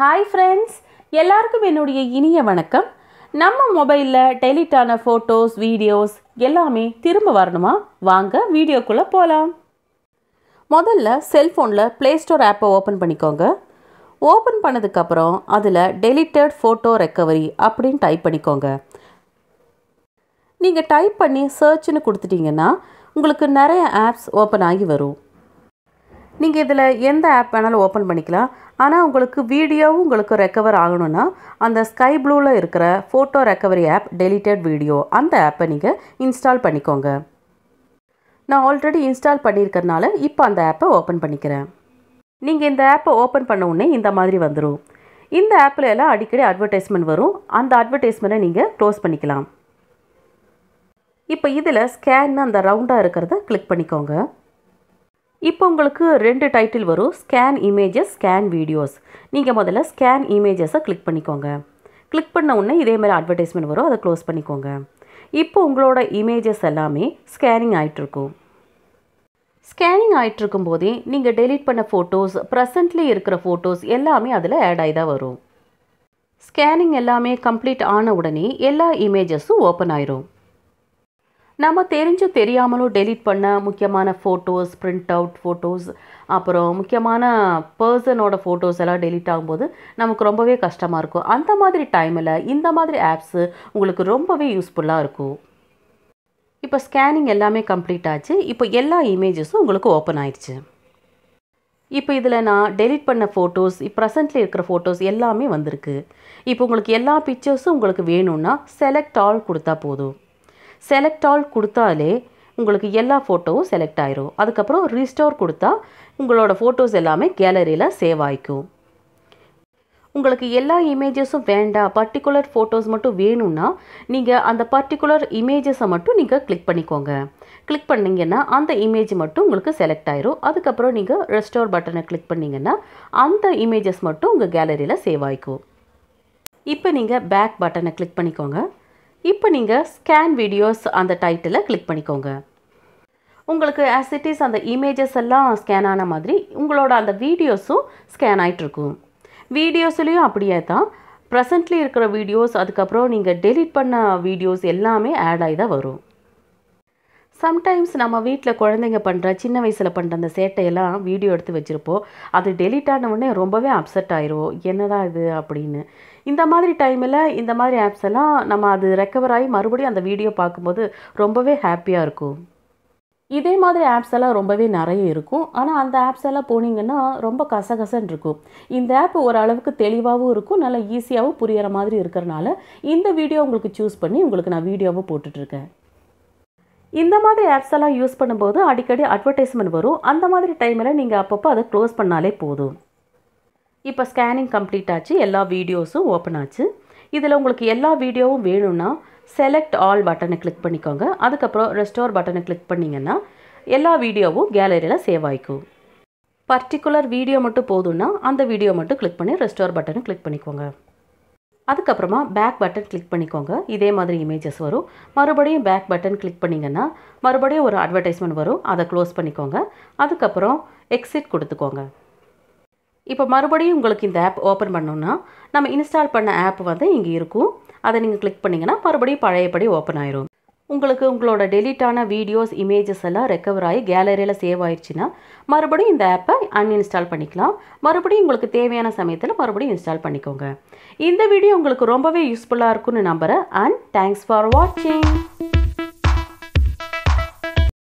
hi friends எல்லாருக்கும் என்னுடைய இனிய வணக்கம் நம்ம மொபைலில் டெலிட் ஆன ஃபோட்டோஸ் வீடியோஸ் எல்லாமே திரும்ப வரணுமா வாங்க வீடியோக்குள்ளே போகலாம் முதல்ல செல்ஃபோனில் ப்ளே ஸ்டோர் ஆப்பை ஓப்பன் பண்ணிக்கோங்க ஓப்பன் பண்ணதுக்கப்புறம் அதில் டெலிட்டட் ஃபோட்டோ ரெக்கவரி அப்படின்னு டைப் பண்ணிக்கோங்க நீங்கள் டைப் பண்ணி சர்ச்னு கொடுத்துட்டீங்கன்னா உங்களுக்கு நிறைய ஆப்ஸ் ஓப்பன் ஆகி வரும் நீங்கள் இதில் எந்த ஆப் வேணாலும் ஓப்பன் பண்ணிக்கலாம் ஆனால் உங்களுக்கு வீடியோவும் உங்களுக்கு ரெக்கவர் ஆகணும்னா அந்த ஸ்கை ப்ளூவில் இருக்கிற photo recovery app deleted video அந்த ஆப்பை நீங்கள் இன்ஸ்டால் பண்ணிக்கோங்க நான் ஆல்ரெடி இன்ஸ்டால் பண்ணியிருக்கறனால இப்போ அந்த ஆப்பை ஓப்பன் பண்ணிக்கிறேன் நீங்கள் இந்த ஆப்பை ஓப்பன் பண்ண உடனே இந்த மாதிரி வந்துடும் இந்த ஆப்பில் எல்லாம் அடிக்கடி அட்வர்டைஸ்மெண்ட் வரும் அந்த அட்வர்டைஸ்மெண்ட்டை நீங்கள் க்ளோஸ் பண்ணிக்கலாம் இப்போ இதில் ஸ்கேன் அந்த ரவுண்டாக இருக்கிறத கிளிக் பண்ணிக்கோங்க இப்போ உங்களுக்கு ரெண்டு டைட்டில் வரும் ஸ்கேன் இமேஜஸ் ஸ்கேன் வீடியோஸ் நீங்கள் முதல்ல ஸ்கேன் இமேஜஸை கிளிக் பண்ணிக்கோங்க கிளிக் பண்ண உடனே இதே மாதிரி அட்வர்டைஸ்மெண்ட் வரும் அதை க்ளோஸ் பண்ணிக்கோங்க இப்போ உங்களோட இமேஜஸ் எல்லாமே ஸ்கேனிங் ஆகிட்டுருக்கும் ஸ்கேனிங் ஆகிட்டுருக்கும் போதே நீங்கள் டெலீட் பண்ண ஃபோட்டோஸ் ப்ரெசண்ட்லி இருக்கிற ஃபோட்டோஸ் எல்லாமே அதில் ஆட் ஆகி தான் வரும் ஸ்கேனிங் எல்லாமே கம்ப்ளீட் ஆன உடனே எல்லா இமேஜஸும் ஓப்பன் ஆயிரும் நம்ம தெரிஞ்சும் தெரியாமலும் டெலீட் பண்ண முக்கியமான ஃபோட்டோஸ் பிரிண்ட் அவுட் ஃபோட்டோஸ் அப்புறம் முக்கியமான பர்சனோட ஃபோட்டோஸ் எல்லாம் டெலீட் ஆகும்போது நமக்கு ரொம்பவே கஷ்டமாக இருக்கும் அந்த மாதிரி டைமில் இந்த மாதிரி ஆப்ஸு உங்களுக்கு ரொம்பவே யூஸ்ஃபுல்லாக இருக்கும் இப்போ ஸ்கேனிங் எல்லாமே கம்ப்ளீட் ஆச்சு இப்போ எல்லா இமேஜஸும் உங்களுக்கு ஓப்பன் ஆயிடுச்சு இப்போ இதில் நான் டெலீட் பண்ண ஃபோட்டோஸ் ப்ரெசண்ட்டில் இருக்கிற ஃபோட்டோஸ் எல்லாமே வந்திருக்கு இப்போ உங்களுக்கு எல்லா பிக்சர்ஸும் உங்களுக்கு வேணும்னா செலக்ட் ஆல் கொடுத்தா போதும் செலக்ட் ஆல் கொடுத்தாலே உங்களுக்கு எல்லா ஃபோட்டோவும் செலக்ட் ஆயிரும் அதுக்கப்புறம் ரீஸ்டோர் கொடுத்தா உங்களோட ஃபோட்டோஸ் எல்லாமே கேலரியில் சேவ் ஆகிக்கும் உங்களுக்கு எல்லா இமேஜஸும் வேண்டாம் பர்டிகுலர் ஃபோட்டோஸ் மட்டும் வேணும்னா நீங்கள் அந்த பர்டிகுலர் இமேஜஸை மட்டும் நீங்கள் கிளிக் பண்ணிக்கோங்க கிளிக் பண்ணிங்கன்னா அந்த இமேஜ் மட்டும் உங்களுக்கு செலக்ட் ஆயிரும் அதுக்கப்புறம் நீங்கள் ரெஸ்டோர் பட்டனை கிளிக் பண்ணிங்கன்னா அந்த இமேஜஸ் மட்டும் உங்கள் கேலரியில் சேவ் ஆகிக்கும் இப்போ நீங்கள் பேக் பட்டனை கிளிக் பண்ணிக்கோங்க இப்போ நீங்கள் ஸ்கேன் வீடியோஸ் அந்த டைட்டிலை கிளிக் பண்ணிக்கோங்க உங்களுக்கு ஆஸ் இட் இஸ் அந்த இமேஜஸ் எல்லாம் ஸ்கேன் ஆன மாதிரி உங்களோட அந்த வீடியோஸும் ஸ்கேன் ஆகிட்டுருக்கும் வீடியோஸ்லேயும் அப்படியே தான் ப்ரெசண்ட்லி இருக்கிற வீடியோஸ் அதுக்கப்புறம் நீங்கள் டெலிட் பண்ண வீடியோஸ் எல்லாமே ஆட் ஆகி தான் வரும் சம்டைம்ஸ் நம்ம வீட்டில் குழந்தைங்க பண்ணுற சின்ன வயசில் பண்ணுற அந்த சேட்டையெல்லாம் வீடியோ எடுத்து வச்சுருப்போம் அது டெலிட் ஆன உடனே ரொம்பவே அப்செட் ஆயிரும் என்னடா இது அப்படின்னு இந்த மாதிரி டைமில் இந்த மாதிரி ஆப்ஸ் எல்லாம் நம்ம அது ரெக்கவர் ஆகி மறுபடியும் அந்த வீடியோ பார்க்கும்போது ரொம்பவே ஹாப்பியாக இருக்கும் இதே மாதிரி ஆப்ஸ் எல்லாம் ரொம்பவே நிறைய இருக்கும் ஆனால் அந்த ஆப்ஸ் எல்லாம் போனீங்கன்னா ரொம்ப கசகசன்னு இருக்கும் இந்த ஆப் ஓரளவுக்கு தெளிவாகவும் இருக்கும் நல்லா ஈஸியாகவும் புரியிற மாதிரி இருக்கிறனால இந்த வீடியோ உங்களுக்கு சூஸ் பண்ணி உங்களுக்கு நான் வீடியோவை போட்டுட்ருக்கேன் இந்த மாதிரி ஆப்ஸ் எல்லாம் யூஸ் பண்ணும்போது அடிக்கடி அட்வர்டைஸ்மெண்ட் வரும் அந்த மாதிரி டைமில் நீங்கள் அப்பப்போ அதை க்ளோஸ் பண்ணாலே போதும் இப்போ ஸ்கேனிங் கம்ப்ளீட் ஆச்சு எல்லா வீடியோஸும் ஓப்பன் ஆச்சு இதில் உங்களுக்கு எல்லா வீடியோவும் வேணும்னா செலக்ட் ஆல் பட்டனை கிளிக் பண்ணிக்கோங்க அதுக்கப்புறம் ரெஸ்டோர் பட்டனை கிளிக் பண்ணிங்கன்னா எல்லா வீடியோவும் கேலரியில் சேவ் ஆகிக்கும் பர்டிகுலர் வீடியோ மட்டும் போதும்னா அந்த வீடியோ மட்டும் கிளிக் பண்ணி ரெஸ்டோர் பட்டனை கிளிக் பண்ணிக்கோங்க அதுக்கப்புறமா பேக் பட்டன் கிளிக் பண்ணிக்கோங்க இதே மாதிரி இமேஜஸ் வரும் மறுபடியும் பேக் பட்டன் கிளிக் பண்ணிங்கன்னா மறுபடியும் ஒரு அட்வர்டைஸ்மெண்ட் வரும் அதை க்ளோஸ் பண்ணிக்கோங்க அதுக்கப்புறம் எக்ஸிட் கொடுத்துக்கோங்க இப்போ மறுபடியும் உங்களுக்கு இந்த ஆப் ஓப்பன் பண்ணோன்னா நம்ம இன்ஸ்டால் பண்ண ஆப் வந்து இங்கே இருக்கும் அதை நீங்கள் கிளிக் பண்ணிங்கன்னா மறுபடியும் பழையபடி ஓப்பன் ஆயிரும் உங்களுக்கு உங்களோட டெலிட் ஆன வீடியோஸ் இமேஜஸ் எல்லாம் ரெக்கவர் ஆகி கேலரியில் சேவ் ஆயிடுச்சுன்னா மறுபடியும் இந்த ஆப்பை அன்இன்ஸ்டால் பண்ணிக்கலாம் மறுபடியும் உங்களுக்கு தேவையான சமயத்தில் மறுபடியும் இன்ஸ்டால் பண்ணிக்கோங்க இந்த வீடியோ உங்களுக்கு ரொம்பவே யூஸ்ஃபுல்லாக இருக்கும்னு நம்புகிறேன் அண்ட் தேங்க்ஸ் ஃபார் வாட்சிங்